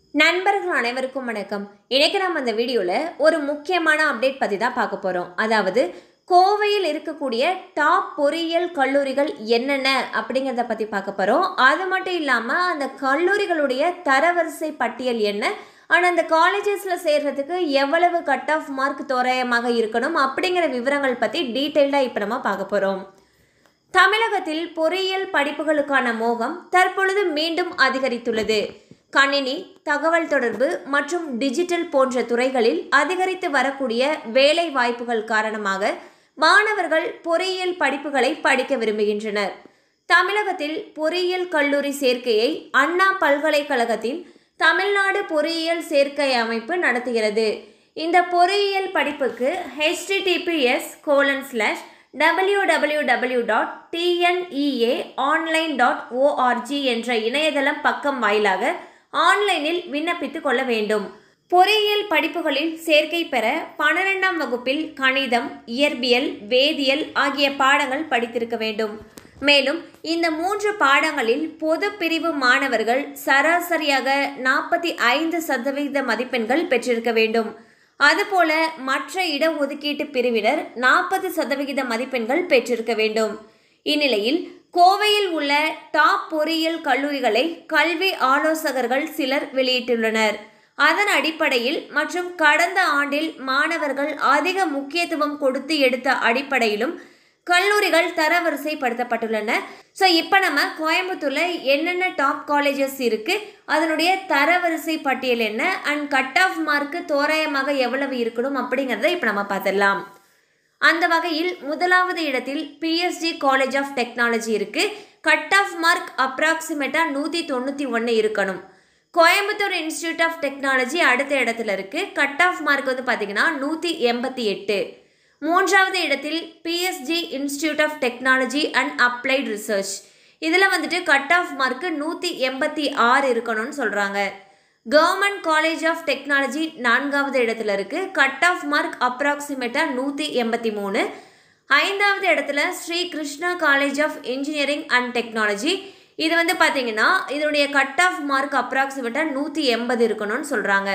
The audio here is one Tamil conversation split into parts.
நண்பர்கள் அனைவருக்கும் வணக்கம் இன்னைக்கு நம்ம இந்த வீடியோவில் ஒரு முக்கியமான அப்டேட் பற்றி தான் பார்க்க போகிறோம் அதாவது கோவையில் இருக்கக்கூடிய டாப் பொறியியல் கல்லூரிகள் என்னென்ன அப்படிங்கிறத பற்றி பார்க்க போகிறோம் அது மட்டும் இல்லாமல் அந்த கல்லூரிகளுடைய தரவரிசை பட்டியல் என்ன ஆனால் அந்த காலேஜஸில் சேர்றதுக்கு எவ்வளவு கட் ஆஃப் மார்க் தோராயமாக இருக்கணும் அப்படிங்கிற விவரங்கள் பற்றி டீட்டெயில்டாக இப்போ நம்ம பார்க்க போகிறோம் தமிழகத்தில் பொறியியல் படிப்புகளுக்கான மோகம் தற்பொழுது மீண்டும் அதிகரித்துள்ளது கணினி தகவல் தொடர்பு மற்றும் டிஜிட்டல் போன்ற துறைகளில் அதிகரித்து வரக்கூடிய வேலை வாய்ப்புகள் காரணமாக மாணவர்கள் பொறியியல் படிப்புகளை படிக்க விரும்புகின்றனர் தமிழகத்தில் பொறியியல் கல்லூரி சேர்க்கையை அண்ணா பல்கலைக்கழகத்தின் தமிழ்நாடு பொறியியல் சேர்க்கை அமைப்பு நடத்துகிறது இந்த பொறியியல் படிப்புக்கு H T T P S colon slash W W W dot T N E A online dot O R G என்ற இணையதளம் பக்கம் வாயிலாக ஆன்லைனில் விண்ணப்பித்துக் கொள்ள வேண்டும் பொறியியல் படிப்புகளில் சேர்க்கை பெற பன்னிரெண்டாம் வகுப்பில் கணிதம் இயற்பியல் வேதியியல் ஆகிய பாடங்கள் படித்திருக்க வேண்டும் மேலும் இந்த மூன்று பாடங்களில் பொது பிரிவு மாணவர்கள் சராசரியாக நாற்பத்தி ஐந்து சதவிகித மதிப்பெண்கள் பெற்றிருக்க வேண்டும் அதுபோல மற்ற இடஒதுக்கீட்டு பிரிவினர் நாற்பது சதவிகித மதிப்பெண்கள் பெற்றிருக்க வேண்டும் இந்நிலையில் கோவையில் உள்ள டாப் பொறியியல் கல்லூரிகளை கல்வி ஆலோசகர்கள் சிலர் வெளியிட்டுள்ளனர் அதன் அடிப்படையில் மற்றும் கடந்த ஆண்டில் மாணவர்கள் அதிக முக்கியத்துவம் கொடுத்து எடுத்த அடிப்படையிலும் கல்லூரிகள் தரவரிசைப்படுத்தப்பட்டுள்ளன ஸோ இப்போ நம்ம கோயம்புத்தூரில் என்னென்ன டாப் காலேஜஸ் இருக்குது அதனுடைய தரவரிசை பட்டியல் என்ன அண்ட் கட் ஆஃப் மார்க்கு தோராயமாக எவ்வளவு இருக்கணும் அப்படிங்கிறத இப்போ நம்ம பார்த்துடலாம் அந்த வகையில் முதலாவது இடத்தில் பிஎஸ்ஜி காலேஜ் ஆஃப் டெக்னாலஜி இருக்குது கட் ஆஃப் மார்க் அப்ராக்சிமேட்டாக நூற்றி தொண்ணூற்றி ஒன்று இருக்கணும் கோயம்புத்தூர் இன்ஸ்டியூட் ஆஃப் டெக்னாலஜி அடுத்த இடத்துல இருக்குது கட் ஆஃப் மார்க் வந்து பார்த்தீங்கன்னா நூற்றி எண்பத்தி எட்டு மூன்றாவது இடத்தில் P S G institute of technology and applied research இதில் வந்துட்டு கட் ஆஃப் மார்க்கு நூற்றி எண்பத்தி ஆறு இருக்கணும்னு சொல்கிறாங்க கவர்மெண்ட் காலேஜ் ஆஃப் டெக்னாலஜி நான்காவது இடத்துல இருக்குது கட் ஆஃப் மார்க் அப்ராக்சிமேட்டாக நூற்றி எண்பத்தி மூணு ஐந்தாவது இடத்துல Sri Krishna college of engineering and technology இது வந்து பார்த்தீங்கன்னா இதனுடைய கட் ஆஃப் மார்க் அப்ராக்சிமேட்டாக நூற்றி எண்பது இருக்கணும்னு சொல்கிறாங்க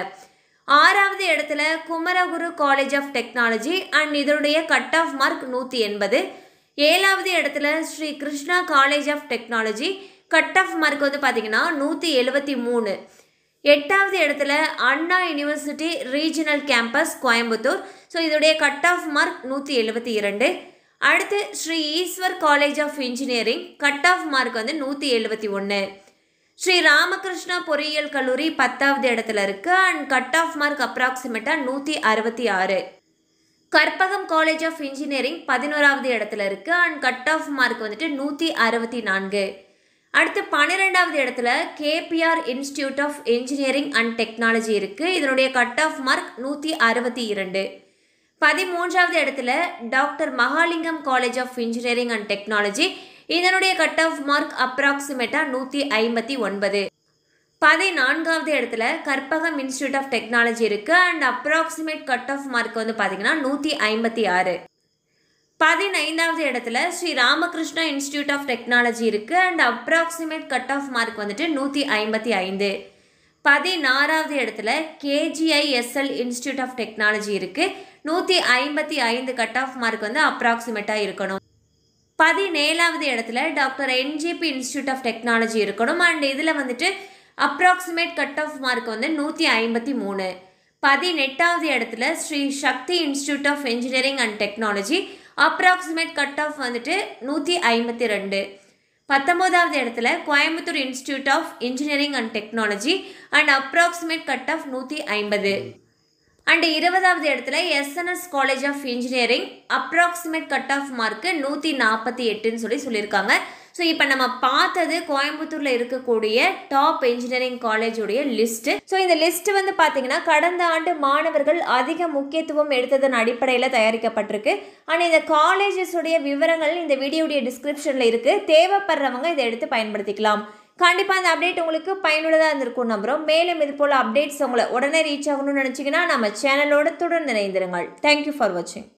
ஆறாவது இடத்துல Kumaraguru college of technology and இதனுடைய கட் ஆஃப் மார்க் நூற்றி எண்பது ஏழாவது இடத்துல Sri Krishna college of technology cut off mark வந்து பார்த்தீங்கன்னா நூற்றி எழுபத்தி மூணு எட்டாவது இடத்துல Anna university regional campus Coimbatore so இதோடைய கட் ஆஃப் மார்க் நூற்றி எழுபத்தி இரண்டு அடுத்து Sri Eshwar college of engineering cut off mark வந்து நூற்றி எழுபத்தி ஒன்று ஸ்ரீ ராமகிருஷ்ணா பொறியியல் கல்லூரி பத்தாவது இடத்துல இருக்குது அண்ட் கட் ஆஃப் மார்க் அப்ராக்சிமேட்டாக நூற்றி அறுபத்தி ஆறு கற்பகம் காலேஜ் ஆஃப் இன்ஜினியரிங் பதினோராவது இடத்துல இருக்குது அண்ட் கட் ஆஃப் மார்க் வந்துட்டு நூற்றி அறுபத்தி நான்கு அடுத்து பன்னிரெண்டாவது இடத்துல K P R institute of engineering and technology இருக்குது இதனுடைய கட் ஆஃப் மார்க் நூற்றி அறுபத்தி இரண்டு பதிமூன்றாவது இடத்துல doctor Mahalingam college of engineering and technology இதனுடைய கட் ஆஃப் மார்க் அப்ராக்சிமேட்டாக நூற்றி ஐம்பத்தி ஒன்பது பதினான்காவது இடத்துல கற்பகம் இன்ஸ்டியூட் ஆஃப் டெக்னாலஜி இருக்குது and approximate cut off mark வந்து பார்த்தீங்கன்னா நூற்றி ஐம்பத்தி ஆறு பதினைந்தாவது இடத்துல Sri Ramakrishna institute of technology இருக்குது and approximate cut off mark வந்துட்டு நூற்றி ஐம்பத்தி ஐந்து பதினாறாவது இடத்துல கேஜிஐஎஸ்எல் இன்ஸ்டியூட் ஆஃப் டெக்னாலஜி இருக்குது நூற்றி ஐம்பத்தி ஐந்து கட் ஆஃப் மார்க் வந்து அப்ராக்சிமேட்டாக இருக்கணும் பதினேழாவது இடத்துல doctor N G P institute of technology இருக்கணும் அண்ட் இதில் வந்துட்டு அப்ராக்சிமேட் கட் ஆஃப் மார்க் வந்து நூற்றி ஐம்பத்தி மூணு பதினெட்டாவது இடத்துல Sri Sakthi institute of engineering and technology approximate cut off வந்துட்டு நூற்றி ஐம்பத்தி ரெண்டு பத்தொம்போதாவது இடத்துல Coimbatore institute of engineering and technology and approximate cut off நூற்றி ஐம்பது அண்ட் இருபதாவது இடத்துல S N S college of engineering approximate cut off mark நூற்றி நாற்பத்தி எட்டுன்னு சொல்லி சொல்லியிருக்காங்க ஸோ இப்போ நம்ம பார்த்தது கோயம்புத்தூரில் இருக்கக்கூடிய டாப் இன்ஜினியரிங் காலேஜுடைய லிஸ்ட்டு ஸோ இந்த லிஸ்ட் வந்து பார்த்தீங்கன்னா கடந்த ஆண்டு மாணவர்கள் அதிக முக்கியத்துவம் எடுத்ததன் அடிப்படையில் தயாரிக்கப்பட்டிருக்கு ஆனால் இந்த காலேஜஸுடைய விவரங்கள் இந்த வீடியோடைய டிஸ்கிரிப்ஷனில் இருக்குது தேவைப்படுறவங்க இதை எடுத்து பயன்படுத்திக்கலாம் கண்டிப்பாக அந்த அப்டேட் உங்களுக்கு பயனுள்ளதாக இருந்திருக்கும் நம்புகிறோம் மேலும் இது போல் அப்டேட்ஸ் உங்களை உடனே ரீச் ஆகணும்னு நினச்சிங்கன்னா நம்ம சேனலோட தொடர்ந்து இணைந்திருங்கள் தேங்க்யூ ஃபார் வாட்சிங்